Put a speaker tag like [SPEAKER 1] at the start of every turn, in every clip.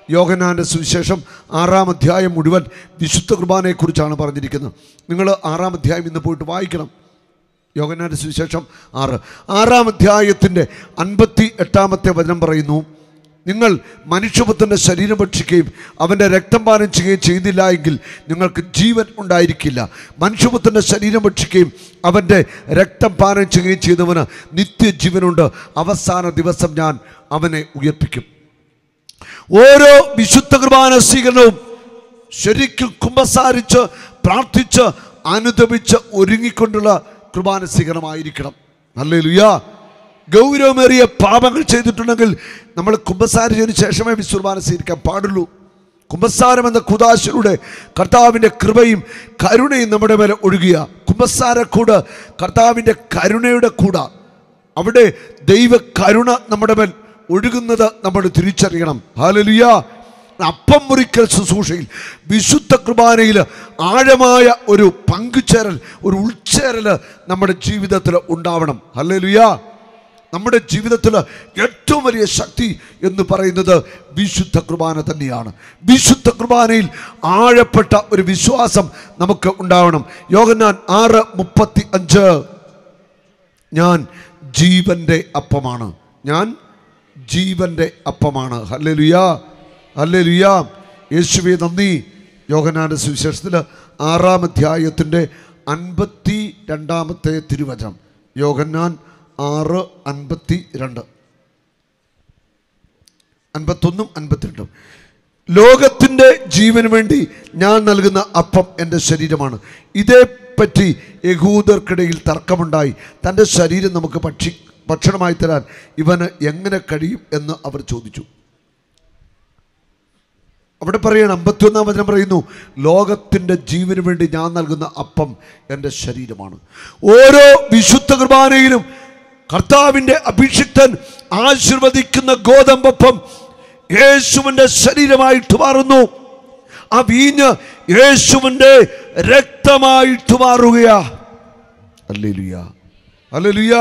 [SPEAKER 1] യോഹനാൻ്റെ സുവിശേഷം ആറാം അധ്യായം മുഴുവൻ വിശുദ്ധ കുർബാനയെക്കുറിച്ചാണ് പറഞ്ഞിരിക്കുന്നത് നിങ്ങൾ ആറാം അധ്യായം ഇന്ന് പോയിട്ട് വായിക്കണം യോഹനാൻ്റെ സുവിശേഷം ആറ് ആറാം അധ്യായത്തിൻ്റെ അൻപത്തി എട്ടാമത്തെ വചനം പറയുന്നു നിങ്ങൾ മനുഷ്യപുത്രൻ്റെ ശരീരം ഭക്ഷിക്കുകയും അവൻ്റെ രക്തം പാനം ചെയ്യുകയും ചെയ്തില്ല എങ്കിൽ നിങ്ങൾക്ക് ജീവൻ ഉണ്ടായിരിക്കില്ല മനുഷ്യപുത്രൻ്റെ ശരീരം ഭക്ഷിക്കുകയും അവൻ്റെ രക്തം പാനം ചെയ്യുകയും ചെയ്തവന് നിത്യജീവനുണ്ട് അവസാന ദിവസം ഞാൻ അവനെ ഉയർപ്പിക്കും ഓരോ വിശുദ്ധ കുർബാന സ്വീകരണവും ശരിക്കും കുമ്പസാരിച്ച് പ്രാർത്ഥിച്ച് അനുദപിച്ച് ഒരുങ്ങിക്കൊണ്ടുള്ള കുർബാന സ്വീകരണമായിരിക്കണം നല്ല ലുയാ ഗൗരവമേറിയ പാപങ്ങൾ ചെയ്തിട്ടുണ്ടെങ്കിൽ നമ്മൾ കുമ്പസാരിച്ചതിന് ശേഷമേ വിശ്വകുർബാന സ്വീകരിക്കാൻ പാടുള്ളൂ കുമ്പസാരം എന്ന കുതാശിലൂടെ കർത്താവിൻ്റെ കൃപയും കരുണയും നമ്മുടെ മേലെ ഒഴുകിയ കുമ്പസാരക്കൂട് കർത്താവിൻ്റെ കരുണയുടെ കൂട അവിടെ ദൈവ കരുണ നമ്മുടെ മേൽ ഒഴുകുന്നത് നമ്മൾ തിരിച്ചറിയണം ഹാലലുയ അപ്പം മുറിക്കൽ ശുശ്രൂഷയിൽ വിശുദ്ധ കുർബാനയിൽ ആഴമായ ഒരു പങ്കുചേരൽ ഒരു ഉൾച്ചേരൽ നമ്മുടെ ജീവിതത്തിൽ ഉണ്ടാവണം ഹല്ലേലുയ നമ്മുടെ ജീവിതത്തിൽ ഏറ്റവും വലിയ ശക്തി എന്ന് പറയുന്നത് വിശുദ്ധ കുർബാന തന്നെയാണ് വിശുദ്ധ കുർബാനയിൽ ആഴപ്പെട്ട ഒരു വിശ്വാസം നമുക്ക് ഉണ്ടാവണം യോഗന്നാൻ ആറ് മുപ്പത്തി അഞ്ച് ഞാൻ ജീവന്റെ അപ്പമാണ് ഞാൻ ജീവന്റെ അപ്പമാണ് ഹല്ലേലുയാ ഹല്ലേലുയാ യേശുവെ നന്ദി യോഹനാന്റെ സുവിശേഷത്തിൽ ആറാം അധ്യായത്തിൻ്റെ അൻപത്തി രണ്ടാമത്തെ തിരുവചനം യോഹന്നാൻ ആറ് അൻപത്തി രണ്ട് അൻപത്തൊന്നും അൻപത്തിരണ്ടും ലോകത്തിൻ്റെ ജീവന് വേണ്ടി ഞാൻ നൽകുന്ന അപ്പം എൻ്റെ ശരീരമാണ് ഇതേപ്പറ്റി യഹൂദർക്കിടയിൽ തർക്കമുണ്ടായി തൻ്റെ ശരീരം നമുക്ക് ഭക്ഷി ഭക്ഷണമായി തരാൻ ഇവന് എങ്ങനെ കഴിയും എന്ന് അവർ ചോദിച്ചു അവിടെ പറയണം അമ്പത്തിയൊന്നാം വചനം പറയുന്നു ലോകത്തിൻ്റെ ജീവന് വേണ്ടി ഞാൻ നൽകുന്ന അപ്പം എൻ്റെ ശരീരമാണ് ഓരോ വിശുദ്ധ കുർബാനയിലും കർത്താവിൻ്റെ അഭിഷിക്തൻ ആശീർവദിക്കുന്ന ഗോതമ്പപ്പം യേശുവിൻ്റെ ശരീരമായിട്ട് മാറുന്നു ആ വീഞ്ഞ് യേശുവിൻ്റെ രക്തമായിട്ട് മാറുകയാ അല്ലേലുയാ അല്ലേലുയാ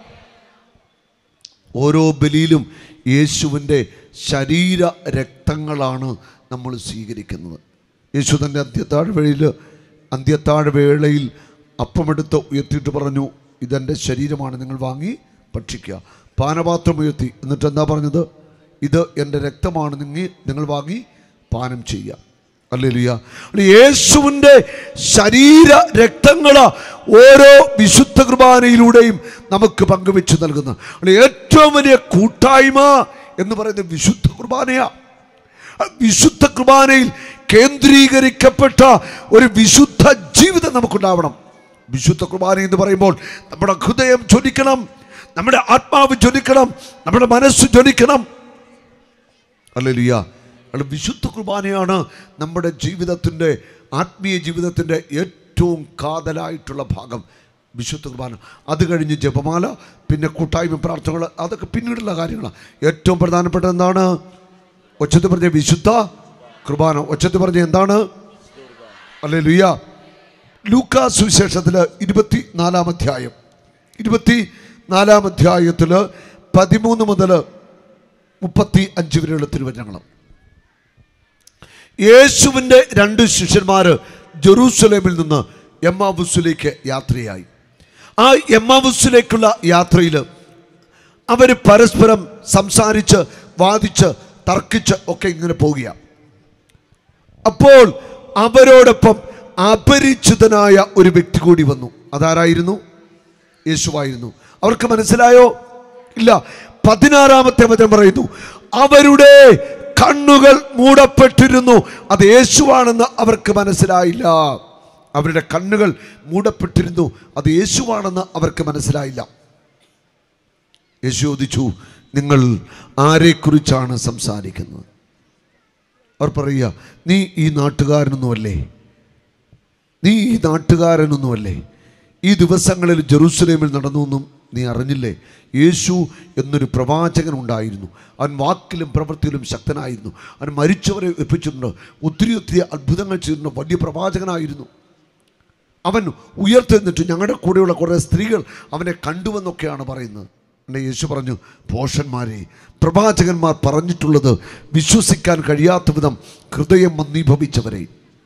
[SPEAKER 1] ഓരോ ബലിയിലും യേശുവിൻ്റെ ശരീര രക്തങ്ങളാണ് നമ്മൾ സ്വീകരിക്കുന്നത് യേശു തൻ്റെ അന്ത്യത്താഴ്വേളയിൽ അന്ത്യത്താഴ്വേളയിൽ അപ്പമെടുത്ത് ഉയർത്തിയിട്ട് പറഞ്ഞു ഇതെൻ്റെ ശരീരമാണ് നിങ്ങൾ വാങ്ങി ഭക്ഷിക്കുക പാനപാത്രം ഉയർത്തി എന്നിട്ട് എന്താ പറഞ്ഞത് ഇത് എൻ്റെ രക്തമാണ് നിങ്ങൾ നിങ്ങൾ വാങ്ങി പാനം ചെയ്യുക അല്ലേലുയ യേശുവിൻ്റെ ശരീര രക്തങ്ങൾ ഓരോ വിശുദ്ധ കുർബാനയിലൂടെയും നമുക്ക് പങ്കുവെച്ച് നൽകുന്നു അവിടെ ഏറ്റവും വലിയ കൂട്ടായ്മ എന്ന് പറയുന്നത് വിശുദ്ധ കുർബാനയാ ആ വിശുദ്ധ കുർബാനയിൽ കേന്ദ്രീകരിക്കപ്പെട്ട ഒരു വിശുദ്ധ ജീവിതം നമുക്കുണ്ടാവണം വിശുദ്ധ കുർബാന എന്ന് പറയുമ്പോൾ നമ്മുടെ ഹൃദയം ജ്വലിക്കണം നമ്മുടെ ആത്മാവ് ജ്വലിക്കണം നമ്മുടെ മനസ്സ് ജ്വലിക്കണം അല്ലേലുയ്യ അത് വിശുദ്ധ കുർബാനയാണ് നമ്മുടെ ജീവിതത്തിൻ്റെ ആത്മീയ ജീവിതത്തിൻ്റെ ഏറ്റവും കാതലായിട്ടുള്ള ഭാഗം വിശുദ്ധ കുർബാന അത് കഴിഞ്ഞ് ജപമാല പിന്നെ കൂട്ടായ്മ പ്രാർത്ഥനകൾ അതൊക്കെ പിന്നീടുള്ള കാര്യങ്ങളാണ് ഏറ്റവും പ്രധാനപ്പെട്ട എന്താണ് ഒച്ചത്ത് പറഞ്ഞ വിശുദ്ധ കുർബാന ഒച്ചത്ത് പറഞ്ഞ എന്താണ് അല്ലെ ലുയ്യ ലൂക്ക സുവിശേഷത്തിൽ ഇരുപത്തി നാലാം അധ്യായം ഇരുപത്തി നാലാം അധ്യായത്തിൽ പതിമൂന്ന് മുതൽ മുപ്പത്തി അഞ്ച് വരെയുള്ള തിരുവചനങ്ങൾ യേശുവിൻ്റെ രണ്ട് ശിഷ്യന്മാർ ജെറൂസലേമിൽ നിന്ന് എമ്മാവുസിലേക്ക് യാത്രയായി ആ എമ്മാവുസിലേക്കുള്ള യാത്രയിൽ അവർ പരസ്പരം സംസാരിച്ച് വാദിച്ച് തർക്കിച്ച് ഒക്കെ ഇങ്ങനെ പോവുകയാണ് അപ്പോൾ അവരോടൊപ്പം അപരിചിതനായ ഒരു വ്യക്തി കൂടി വന്നു അതാരായിരുന്നു യേശുവായിരുന്നു അവർക്ക് മനസ്സിലായോ ഇല്ല പതിനാറാമത്തെ വചനം പറയുന്നു അവരുടെ കണ്ണുകൾ മൂടപ്പെട്ടിരുന്നു അത് യേശുവാണെന്ന് അവർക്ക് മനസ്സിലായില്ല അവരുടെ കണ്ണുകൾ മൂടപ്പെട്ടിരുന്നു അത് യേശുവാണെന്ന് അവർക്ക് മനസ്സിലായില്ല യേശു ചോദിച്ചു നിങ്ങൾ ആരെക്കുറിച്ചാണ് സംസാരിക്കുന്നത് അവർ പറയുക നീ ഈ നാട്ടുകാരനൊന്നുമല്ലേ നീ ഈ നാട്ടുകാരനൊന്നുമല്ലേ ഈ ദിവസങ്ങളിൽ ജെറൂസലേമിൽ നടന്നൊന്നും നീ അറിഞ്ഞില്ലേ യേശു എന്നൊരു പ്രവാചകൻ ഉണ്ടായിരുന്നു അവൻ വാക്കിലും പ്രവൃത്തിയിലും ശക്തനായിരുന്നു അവൻ മരിച്ചവരെ എപ്പിച്ചിട്ടുണ്ട് ഒത്തിരി ഒത്തിരി അത്ഭുതങ്ങൾ ചെയ്തിട്ടുണ്ട് വലിയ പ്രവാചകനായിരുന്നു അവൻ ഉയർത്തെന്നിട്ട് ഞങ്ങളുടെ കൂടെയുള്ള കുറേ സ്ത്രീകൾ അവനെ കണ്ടുവെന്നൊക്കെയാണ് പറയുന്നത് എന്നെ യേശു പറഞ്ഞു പോഷന്മാരെ പ്രവാചകന്മാർ പറഞ്ഞിട്ടുള്ളത് വിശ്വസിക്കാൻ കഴിയാത്ത വിധം ഹൃദയം മന്ദീഭവിച്ചവരെ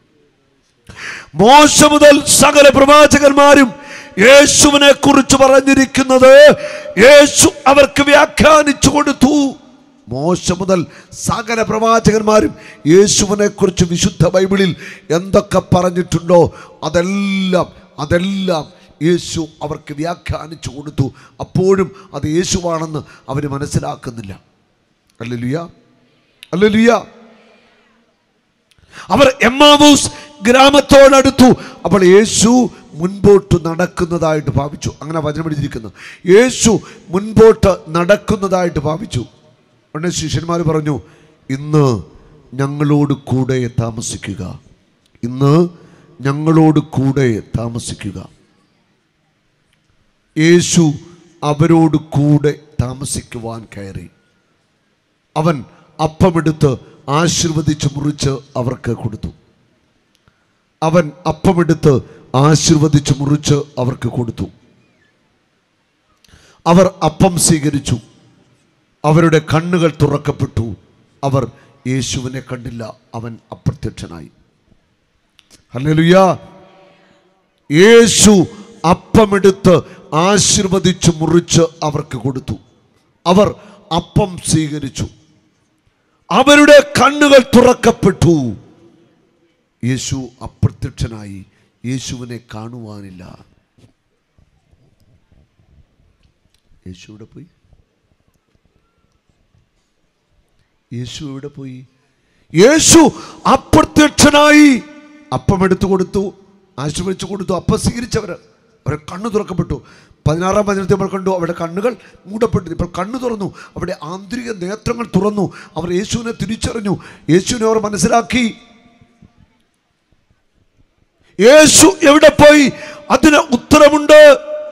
[SPEAKER 1] മോശ മുതൽ സകല പ്രവാചകന്മാരും യേശുവിനെ കുറിച്ച് പറഞ്ഞിരിക്കുന്നത് യേശു അവർക്ക് വ്യാഖ്യാനിച്ചു കൊടുത്തു മോശ മുതൽ സകല പ്രവാചകന്മാരും യേശുവിനെ കുറിച്ച് വിശുദ്ധ ബൈബിളിൽ എന്തൊക്കെ പറഞ്ഞിട്ടുണ്ടോ അതെല്ലാം അതെല്ലാം യേശു അവർക്ക് വ്യാഖ്യാനിച്ചു കൊടുത്തു അപ്പോഴും അത് യേശുവാണെന്ന് അവർ മനസ്സിലാക്കുന്നില്ല അല്ലലുയ അല്ലലുയ അവർ എമ്മാവൂസ് ഗ്രാമത്തോടടുത്തു അപ്പോൾ യേശു മുൻപോട്ട് നടക്കുന്നതായിട്ട് ഭാവിച്ചു അങ്ങനെ വചനം എഴുതിയിരിക്കുന്നു യേശു മുൻപോട്ട് നടക്കുന്നതായിട്ട് ഭാവിച്ചു ഉടനെ ശിഷ്യന്മാർ പറഞ്ഞു ഇന്ന് ഞങ്ങളോട് കൂടെ താമസിക്കുക ഇന്ന് ഞങ്ങളോട് കൂടെ താമസിക്കുക യേശു അവരോട് കൂടെ താമസിക്കുവാൻ കയറി അവൻ അപ്പമെടുത്ത് ആശീർവദിച്ച് മുറിച്ച് അവർക്ക് കൊടുത്തു അവൻ അപ്പമെടുത്ത് ആശീർവദിച്ച് മുറിച്ച് അവർക്ക് കൊടുത്തു അവർ അപ്പം സ്വീകരിച്ചു അവരുടെ കണ്ണുകൾ തുറക്കപ്പെട്ടു അവർ യേശുവിനെ കണ്ടില്ല അവൻ അപ്രത്യക്ഷനായി ഹല്ലേലൂയ യേശു അപ്പമെടുത്ത് ആശീർവദിച്ച് മുറിച്ച് അവർക്ക് കൊടുത്തു അവർ അപ്പം സ്വീകരിച്ചു അവരുടെ കണ്ണുകൾ തുറക്കപ്പെട്ടു യേശു അപ്രത്യക്ഷനായി യേശുവിനെ കാണുവാനില്ല യേശു എവിടെ പോയി യേശു എവിടെ പോയി യേശു അപ്രത്യക്ഷനായി അപ്പം എടുത്തു കൊടുത്തു ആശീർവദിച്ചു കൊടുത്തു അപ്പം സ്വീകരിച്ചവർ അവരെ കണ്ണു തുറക്കപ്പെട്ടു പതിനാറാം വചനത്തിൽ നമ്മൾ കണ്ടു അവരുടെ കണ്ണുകൾ മൂടപ്പെട്ടു ഇപ്പോൾ കണ്ണു തുറന്നു അവരുടെ ആന്തരിക നേത്രങ്ങൾ തുറന്നു അവർ യേശുവിനെ തിരിച്ചറിഞ്ഞു യേശുവിനെ അവർ മനസ്സിലാക്കി യേശു എവിടെ പോയി അതിന് ഉത്തരമുണ്ട്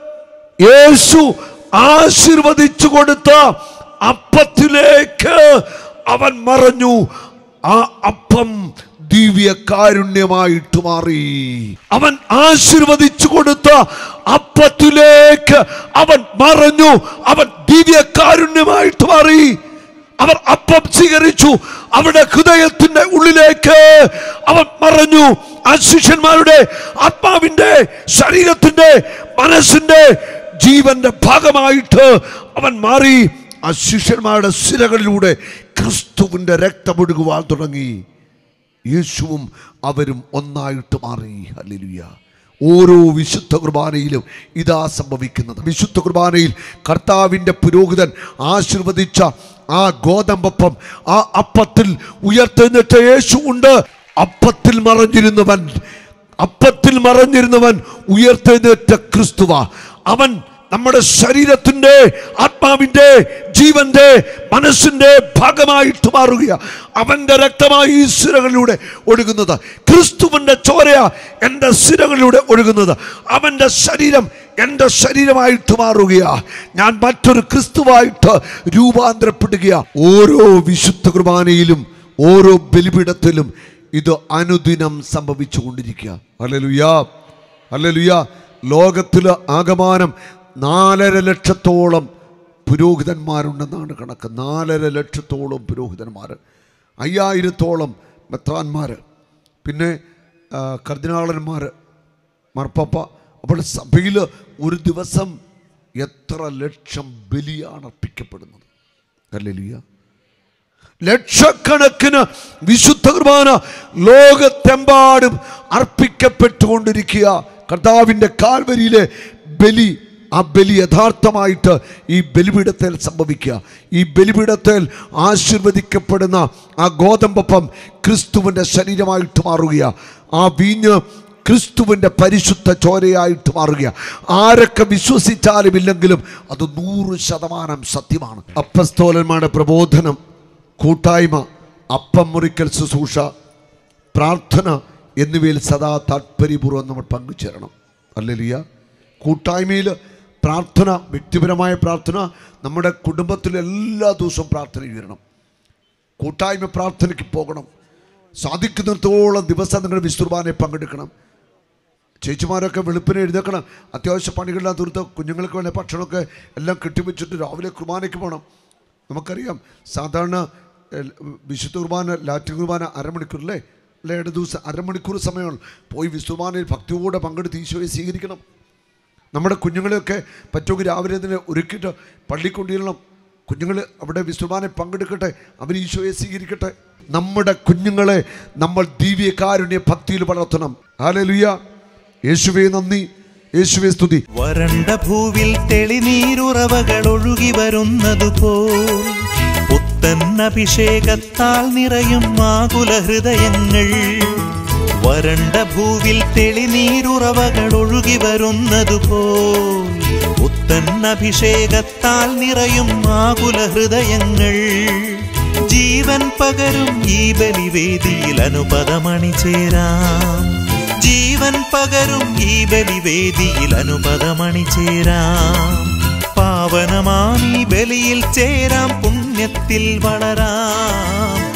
[SPEAKER 1] യേശു ആശീർവദിച്ചു കൊടുത്ത അപ്പത്തിലേക്ക് അവൻ മറഞ്ഞു ആ അപ്പം ദിവ്യ കാരുണ്യമായിട്ട് മാറി അവൻ ആശീർവദിച്ചു കൊടുത്ത അപ്പത്തിലേക്ക് അവൻ മറഞ്ഞു അവൻ ദിവ്യ കാരുണ്യമായിട്ട് മാറി അവർ അപ്പം സ്വീകരിച്ചു അവരുടെ ഹൃദയത്തിന്റെ ഉള്ളിലേക്ക് അവൻ മറഞ്ഞു ആ ശിഷ്യന്മാരുടെ ആത്മാവിന്റെ ശരീരത്തിന്റെ മനസ്സിന്റെ ജീവന്റെ ഭാഗമായിട്ട് അവൻ മാറി ആ ശിഷ്യന്മാരുടെ സിരകളിലൂടെ ക്രിസ്തുവിന്റെ രക്തമൊഴുകുവാൻ തുടങ്ങി യേശുവും അവരും ഒന്നായിട്ട് മാറി ഹല്ലേലൂയ ഓരോ വിശുദ്ധ കുർബാനയിലും ഇതാ സംഭവിക്കുന്നത് വിശുദ്ധ കുർബാനയിൽ കർത്താവിൻ്റെ പുരോഹിതൻ ആശീർവദിച്ച ആ ഗോതമ്പപ്പം ആ അപ്പത്തിൽ ഉയർത്തെഴുന്നേറ്റ യേശു ഉണ്ട് അപ്പത്തിൽ മറഞ്ഞിരുന്നവൻ അപ്പത്തിൽ മറഞ്ഞിരുന്നവൻ ഉയർത്തെഴുന്നേറ്റ ക്രിസ്തുവ അവൻ നമ്മുടെ ശരീരത്തിന്റെ ആത്മാവിന്റെ ജീവന്റെ മനസ്സിന്റെ ഭാഗമായിട്ട് മാറുക അവന്റെ രക്തമായി ഈ സിരകളിലൂടെ ഒഴുകുന്നത് ക്രിസ്തുവിന്റെ ചോരയ എൻ്റെ സിരകളിലൂടെ ഒഴുകുന്നത് അവന്റെ ശരീരം എൻ്റെ ശരീരമായിട്ട് മാറുകയാ ഞാൻ മറ്റൊരു ക്രിസ്തുവായിട്ട് രൂപാന്തരപ്പെടുകയാ ഓരോ വിശുദ്ധ കുർബാനയിലും ഓരോ ബലിപീഠത്തിലും ഇത് അനുദിനം സംഭവിച്ചു കൊണ്ടിരിക്കുക അല്ലലുയാ അല്ലലുയാ ലോകത്തിൽ ആകമാനം നാലര ലക്ഷത്തോളം പുരോഹിതന്മാരുണ്ടെന്നാണ് കണക്ക് നാലര ലക്ഷത്തോളം പുരോഹിതന്മാർ അയ്യായിരത്തോളം മെത്രാന്മാർ പിന്നെ ആ, കർദിനാളന്മാർ മാർപ്പാപ്പ അപ്പോൾ സഭയിൽ ഒരു ദിവസം എത്ര ലക്ഷം ബലിയാണ് അർപ്പിക്കപ്പെടുന്നത് അല്ലേലിയ ലക്ഷക്കണക്കിന് വിശുദ്ധ കുർബാന ലോകത്തെമ്പാടും അർപ്പിക്കപ്പെട്ടുകൊണ്ടിരിക്കുക കർത്താവിൻ്റെ കാൽവരിയിലെ ബലി ആ ബലി യഥാർത്ഥമായിട്ട് ഈ ബലിപീഠത്തിൽ സംഭവിക്കുക ഈ ബലിപീഠത്തിൽ ആശീർവദിക്കപ്പെടുന്ന ആ ഗോതമ്പപ്പം ക്രിസ്തുവിൻ്റെ ശരീരമായിട്ട് മാറുക ആ വീഞ്ഞ് ക്രിസ്തുവിൻ്റെ പരിശുദ്ധ ചോരയായിട്ട് മാറുക ആരൊക്കെ വിശ്വസിച്ചാലും ഇല്ലെങ്കിലും അത് നൂറ് ശതമാനം സത്യമാണ് അപ്പസ്തോലന്മാരുടെ പ്രബോധനം കൂട്ടായ്മ അപ്പം മുറിക്കൽ ശുശ്രൂഷ പ്രാർത്ഥന എന്നിവയിൽ സദാ താല്പര്യപൂർവ്വം നമ്മൾ പങ്കുചേരണം അല്ലലിയ കൂട്ടായ്മയിൽ പ്രാർത്ഥന വ്യക്തിപരമായ പ്രാർത്ഥന നമ്മുടെ കുടുംബത്തിൽ എല്ലാ ദിവസവും പ്രാർത്ഥന ഉയരണം കൂട്ടായ്മ പ്രാർത്ഥനയ്ക്ക് പോകണം സാധിക്കുന്നിടത്തോളം ദിവസം നിങ്ങൾ വിസ്തുർബാനെ പങ്കെടുക്കണം ചേച്ചിമാരൊക്കെ വെളുപ്പിനെ എഴുന്നേക്കണം അത്യാവശ്യ പണികളെല്ലാം തീർത്ത് കുഞ്ഞുങ്ങൾക്ക് വേണ്ട ഭക്ഷണമൊക്കെ എല്ലാം കെട്ടിവെച്ചിട്ട് രാവിലെ കുർബാനയ്ക്ക് പോകണം നമുക്കറിയാം സാധാരണ എൽ- വിശുദ്ധ കുർബാന ലാറ്റിൻ കുർബാന അരമണിക്കൂർ അല്ലേ അല്ലെ രണ്ട് ദിവസം അരമണിക്കൂർ സമയമാണ് പോയി വിശുദ്ധ കുർബാനയിൽ ഭക്തിയോടെ പങ്കെടുത്ത് ഈശോയെ സ്വീകരിക്കണം നമ്മുടെ കുഞ്ഞുങ്ങളെയൊക്കെ പറ്റുമെങ്കിൽ രാവിലെ തന്നെ ഒരുക്കിയിട്ട് പള്ളി കൊണ്ടുവരണം കുഞ്ഞുങ്ങൾ അവിടെ വിശ്വമാനെ പങ്കെടുക്കട്ടെ അവർ ഈശോയെ സ്വീകരിക്കട്ടെ നമ്മുടെ കുഞ്ഞുങ്ങളെ നമ്മൾ ദിവ്യകാരുണ്യ ഭക്തിയിൽ വളർത്തണം ഹാലലുയ യേശുവേ നന്ദി യേശുവേ സ്തുതി
[SPEAKER 2] വരണ്ട ഭൂവിൽ തെളിനീരുറവകൾ ഒഴുകി വരുന്നതുപോൽ പുത്തൻ അഭിഷേകത്താൽ നിറയും ആകുല ഹൃദയങ്ങൾ വരണ്ട ഭൂവിൽ തെളിനീരുറവകൾ ഒഴുകി വരുന്നതുപോൽ പുത്തൻ അഭിഷേകത്താൽ നിറയും ആകുല ഹൃദയങ്ങൾ ജീവൻ പകരും ഈ ബലിവേദിയിൽ അനുപദമണി ചേരാം ജീവൻ പകരും ഈ ബലിവേദിയിൽ അനുപദമണി ചേരാം പാവനമാം ഈ ബലിയിൽ ചേരാം പുണ്യത്തിൽ വളരാം